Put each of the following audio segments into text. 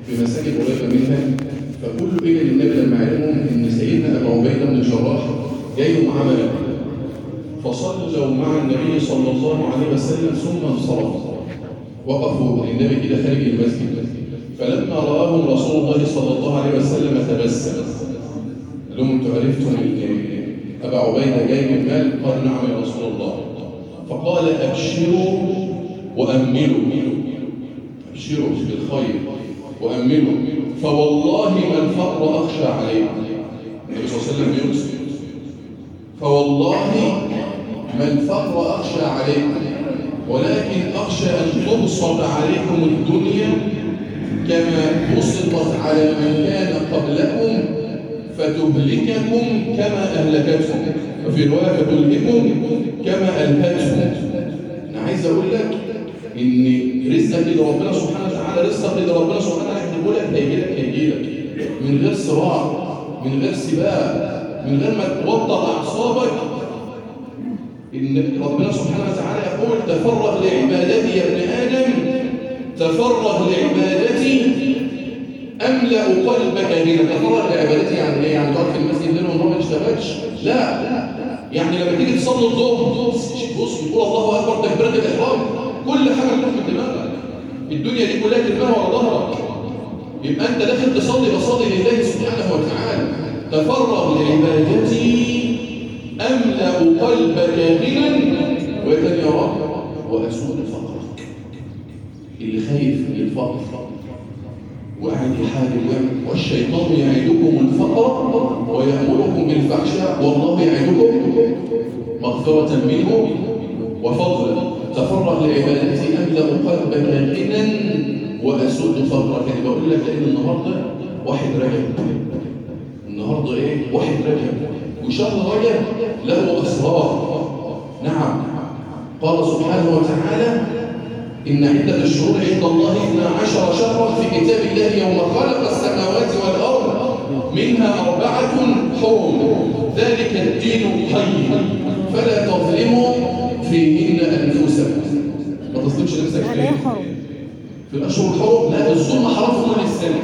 في مساجد قريبه منها فكله اجى للنبي لما علموا ان سيدنا ابو عبيده بن الجراح جاي ومعاه ملك فصلوا مع النبي صلى الله عليه وسلم ثم انصرفوا وقفوا النبي كده خارج المسجد فلما راهم رسول الله صلى الله عليه وسلم تبسم قال لهم انتوا عرفتم ان ابا عبيده جاي من مال قال نعم يا رسول الله فقال ابشروا واملوا ابشروا بالخير واملوا فوالله ما الفقر اخشى عليكم النبي صلى الله عليه وسلم يقسم فوالله ما الفقر اخشى عليكم ولكن اخشى ان تبسط عليكم الدنيا كما بسطت على من كان قبلكم فتهلككم كما اهلكتهم وفي روايه فتلهكم كما الهتهم انا عايز اقول لك ان رزقك اللي ربنا سبحانه وتعالى رزقك اللي ربنا سبحانه وتعالى يكتبه لك هيجي لك هيجي لك من غير صراع من غير سباق من غير ما توضع اعصابك ان ربنا سبحانه وتعالى يقول تفرغ لعبادتي يا ابن ادم تفرغ لعبادتي املا قلبك غنى تفرغ لعبادتي يعني ايه يعني تقعد في المسجد ليل ونهار ما تشتغلش لا يعني لما تيجي تصلي الظهر بص بتقول الله اكبر تكبيره الاحرام كل حاجه تروح من دماغك الدنيا دي كلها ترميها ورا ظهرك يبقى انت داخل تصلي بصلي لله سبحانه وتعالى تفرغ لعبادتي املا قلبك غنى ويتن يا رب واسود فقرك اللي خايف من الفقر وقاعد يحارب والشيطان يعدكم الفقر ويأمركم بالفحشاء والله يعدكم مغفرة منه وفضلا تفرغ لعبادتي أملأ قلبك غنى وأسد فقرك يعني بقول لك لأن النهارده واحد رجب النهارده إيه؟ واحد رجب وشهر رجب له أسرار نعم قال سبحانه وتعالى إن عدة الشهور عند الله 12 شهرا في كتاب الله يوم خلق السماوات والأرض منها أربعة حرم ذلك الدين القيم فلا تظلموا فيهن أنفسكم ما تظلمش نفسك فيه في الأشهر الحرم لا الظلم حرام في كل السنة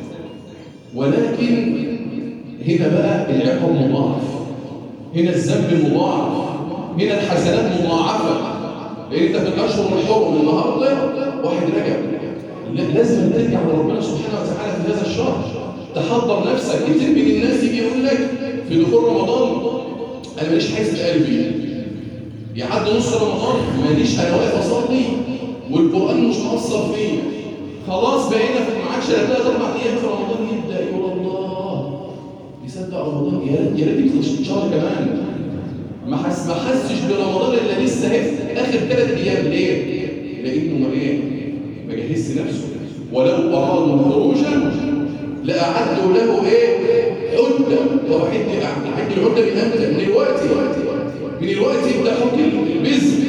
ولكن هنا بقى العقاب مضاعف هنا الذنب مضاعف هنا الحسنات مضاعفة لأن أنت في الأشهر الحرم النهاردة واحد رجع لازم ترجع لربنا سبحانه وتعالى في هذا الشهر تحضر نفسك كتير من الناس يجي يقول لك في دخول رمضان أنا ماليش حاسس قلبي يعدي نص رمضان ماليش أنا واقف أصلي والقرآن مش مأثر فيا خلاص بقينا في ما عادش ثلاث أربع أيام في رمضان يبدأ يقول الله يصدق رمضان يا ريت يا ريت يخلص شهر كمان ما حس ما حسش برمضان الا لسه اخر ثلاث ايام ليه؟ لانه ما ايه؟ ما جهزش نفسه ولو ارادوا خروجا لاعدوا له ايه؟ عده طب عد عد العده من امتى؟ من الوقت من الوقت يبدا حط البذر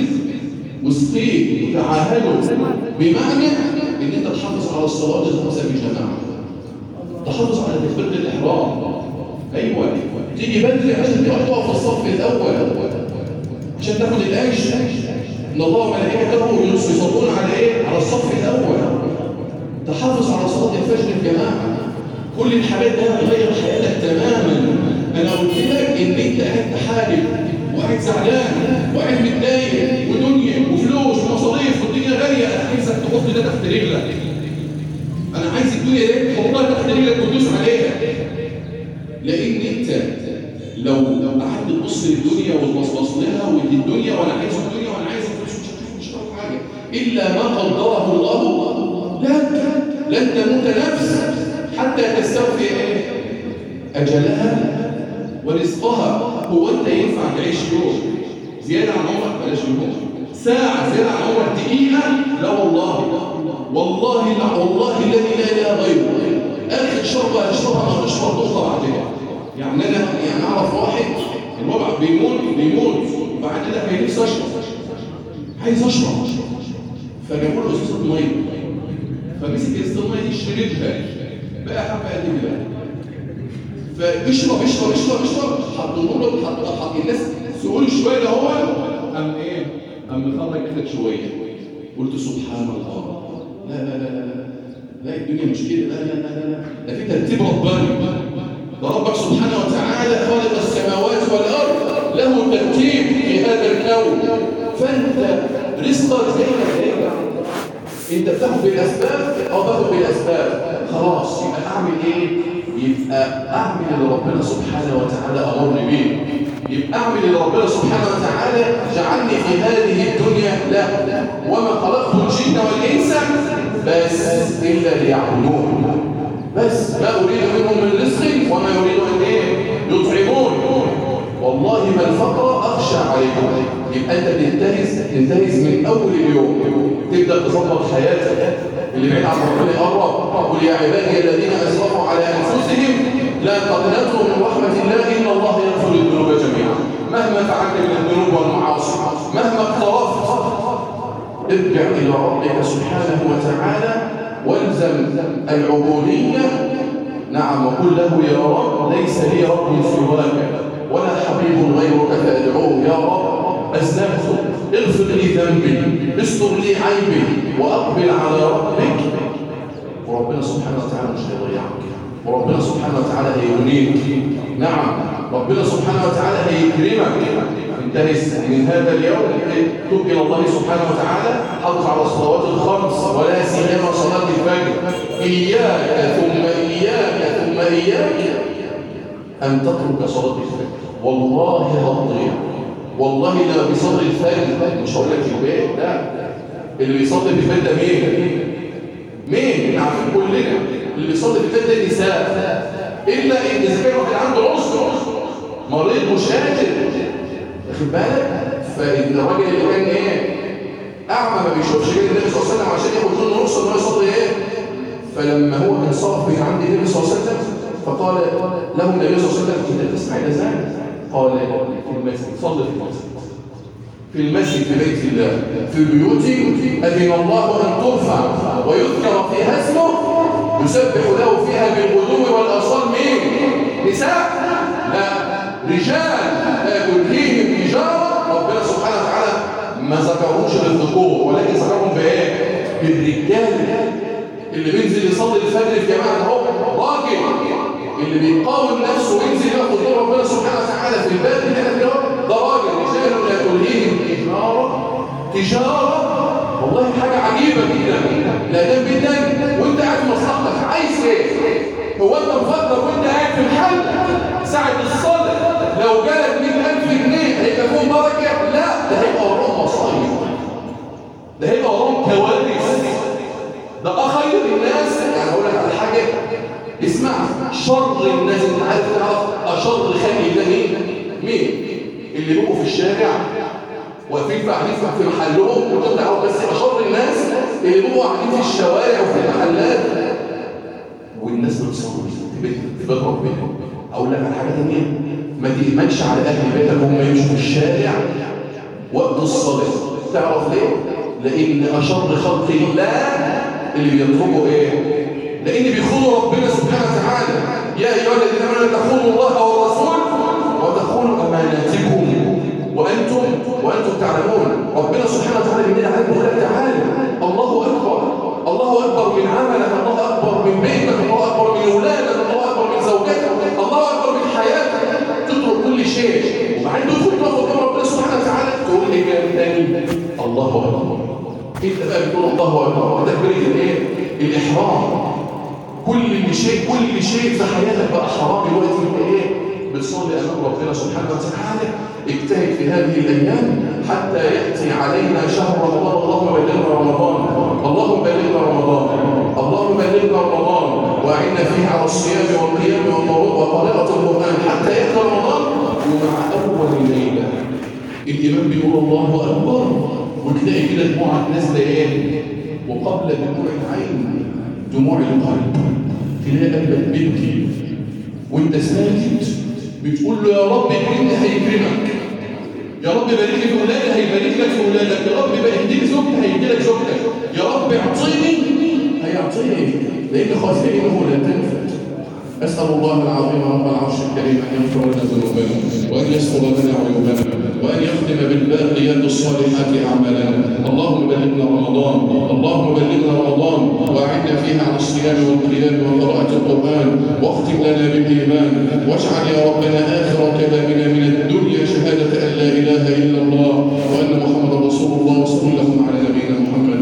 وسقيه وتعاهدوا بمعنى ان انت تحافظ على الصلاه الخمسه بجماعه تحافظ على تكبيره الاحرام ايوه تيجي بدري عشان تروح تقف في الصف الاول عشان تاخد الاجر ان الله وملائكته يصلون على ايه على الصف الاول تحافظ على صلاه الفجر الجماعه كل الحاجات دي هتغير حياتك تماما انا قلت لك ان انت قاعد تحارب وقاعد زعلان وقاعد متضايق ودنيا وفلوس ومصاريف والدنيا غاليه انا عايزك تحط ده تحت رجلك انا عايز الدنيا دي تحطها تحت رجلك وتدوس عليها لان انت لو لو قعدت تبص للدنيا وتبصبص لها ودي الدنيا وانا عايز الدنيا وانا عايز الفلوس مش هتشوف مش هتعرف حاجه الا ما قدره الله لك لن تموت نفس حتى تستوفي ايه اجلها ورزقها هو انت ينفع تعيش يوم زياده عن عمرك بلاش يوم ساعه زياده عن عمرك دقيقه لا والله والله لا والله الذي لا اله غيره اخر شربه هشربها ما تشرب نقطه بعدها يعني انا يعني اعرف واحد الوضع بيموت بيموت وبعد كده كان نفسي اشرب عايز اشرب فجابوا له ازازه ميه فمسك ازازه الميه دي شربها بقى حبه قد كده فاشرب اشرب اشرب اشرب حطوا له حط حط الناس سئول شويه ده هو قام ايه قام مخرج كده شويه قلت سبحان الله لا لا لا لا لا الدنيا مش كده لا لا لا لا ده في ترتيب رباني ده ربك سبحانه وتعالى خالق السماوات والارض له ترتيب في هذا الكون فانت رزقك زي ما جاي انت بتاخد بالاسباب او باخد بالاسباب خلاص يبقى اعمل ايه يبقى اعمل اللي ربنا سبحانه وتعالى امرني بيه يبقى اعمل اللي ربنا سبحانه وتعالى جعلني في هذه الدنيا لا وما خلقت الجن والانس بس الا ليعبدون بس ما اريد منهم من رزق وما يريد ان ايه يطعمون والله ما الفقر اخشى عليكم يبقى انت تنتهز تنتهز من اول اليوم تبدا تظبط حياتك اللي بعيد عن ربنا يقرب قل يا عبادي الذين اسرفوا على انفسهم لا تقنطوا من رحمه الله ان الله يغفر الذنوب جميعا مهما فعلت من الذنوب والمعاصي مهما اقترفت ارجع الى ربك سبحانه وتعالى والزم العبوديه نعم وقل له يا رب ليس لي رب سواك ولا حبيب غيرك فادعوه يا رب اذنبت اغفر لي ذنبي استر لي عيبي واقبل على ربك وربنا سبحانه وتعالى مش هيضيعك وربنا سبحانه وتعالى هيغنيك نعم ربنا سبحانه وتعالى هيكرمك انتهز من هذا اليوم تب الى الله سبحانه وتعالى حافظ على الصلوات الخمس ولا سيما صلاه الفجر اياك ثم اياك ثم اياك ان تترك صلاه الفجر والله هتضيع والله لا بيصلي الفجر مش هقول لك البيت لا اللي بيصلي في البيت ده مين مين عارفين كلنا اللي بيصلي في البيت ده نساء الا ان اذا كان واحد عنده عذر مريض مش قادر واخد بالك فالراجل اللي كان ايه اعمى ما بيشوفش غير النبي صلى الله عليه وسلم عشان ياخد منه رخصه ان هو يصلي ايه فلما هو كان صرف من عند النبي صلى الله عليه وسلم فقال له النبي صلى الله عليه وسلم انت تسمع الاذان قال في المسجد صلي في المسجد في المسجد في بيت الله في بيوت أذن الله أن ترفع ويذكر فيها اسمه يسبح له فيها بالغدو والأصال مين؟ نساء لا رجال لا يلهيهم تجارة ربنا سبحانه وتعالى ما ذكرهمش للذكور ولكن ذكرهم بإيه؟ بالرجال اللي بينزل يصلي الفجر في جماعة اهو راجل اللي بيقاوم نفسه وينزل ياخد دور ربنا سبحانه وتعالى في الباب هنا كده ده راجل رجال لا تلهيهم تجارة تجارة والله حاجة عجيبة جدا لا دام جدا وانت قاعد في مصلحتك عايز ايه؟ هو انت مفكر وانت قاعد في الحل ساعة الصلاة لو جالك 100000 جنيه هيبقى فيهم بركة؟ لا ده هيبقى وراهم مصايب ده هيبقى وراهم كوارث ده خير الناس يعني اقول لك على حاجه اسمع شر الناس انت عارف تعرف اشر خلق الله مين مين اللي بيبقوا في الشارع واقفين في قاعدين في محلهم وانت تعرف بس اشر الناس اللي بيبقوا قاعدين في الشوارع وفي المحلات والناس بتصلي في بيت في بيت ربنا اقول لك على حاجه ثانيه ما تهمكش على اهل بيتك هم يمشوا في الشارع وقت الصلاه تعرف ليه لان اشر خلق الله اللي بيطلبوا ايه لان بيخونوا ربنا سبحانه وتعالى يا ايها الذين امنوا لا تخونوا الله والرسول وتخونوا اماناتكم وانتم وانتم تعلمون ربنا سبحانه وتعالى بينادي عليكم يقول لك تعالى الله اكبر الله اكبر من عملك الله اكبر من بيتك الله اكبر من اولادك الله اكبر من زوجتك الله اكبر من حياتك تترك كل شيء وبعدين تدخل تقف قدام ربنا سبحانه وتعالى تقول ايه تاني الله اكبر انت بقى بتقول الله اكبر ده تكبيره الايه الاحرام كل شيء كل شيء في حياتك بقى حرام دلوقتي انت ايه بتصلي امام ربنا سبحانه وتعالى اجتهد في هذه الايام حتى ياتي علينا شهر رمضان اللهم بلغنا رمضان اللهم بلغنا رمضان اللهم بلغنا رمضان واعنا فيه على الصيام والقيام وقراءه القران حتى ياتي رمضان ومع اول الليله الامام بيقول الله اكبر وتلاقي كده دموعك نازله ايه وقبل دموع العين دموع القلب تلاقي قلبك بيبكي وانت ساكت بتقول له يا رب اكرمني هيكرمك يا رب بارك لي في اولادي هيبارك لك في اولادك يا رب اهدي لي زوجتي هيدي لك زوجتك يا رب اعطيني هيعطيني لان خزائنه لا تنفد أسأل الله العظيم رب العرش الكريم أن يغفر لنا ذنوبنا وأن يستر لنا عيوبنا وأن يختم بالباقيات الصالحات أعمالنا اللهم بلغنا رمضان اللهم بلغنا رمضان وأعنا فيها على الصيام والقيام وقراءة القرآن واختم لنا بالإيمان واجعل يا ربنا آخر كلامنا من الدنيا شهادة أن لا إله إلا الله وأن محمد رسول الله وصلى اللهم على نبينا